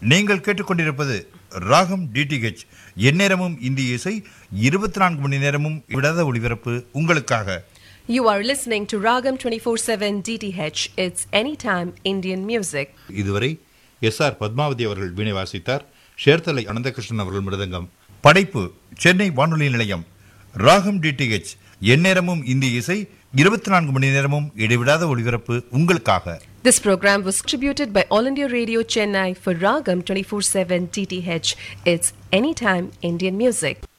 நீங்கள் கேட்டுக்கொண்டிருப்பது ராகம் டிடிஹெச் எந்நேரமும் இந்திய இசை இருபத்தி நான்கு மணி நேரமும் விடாத ஒளிபரப்பு உங்களுக்காக You are listening to Ragam 24/7 DTH. It's anytime Indian music. இதுவரை எஸ் ஆர் பத்மாவதி அவர்கள் வீணை வாசித்தார் ஷேர்தலை அனந்தகிருஷ்ணன் அவர்கள் மிருதங்கம் படைப்பு சென்னை வானொலி நிலையம் ராகம் டிடிஹெச் எந்நேரமும் இந்திய இசை இருபத்தி நான்கு மணி நேரமும் இடைவிடாத ஒளிபரப்பு உங்களுக்காக This program was contributed by All India Radio Chennai for Ragam 24/7 DTH. It's anytime Indian music.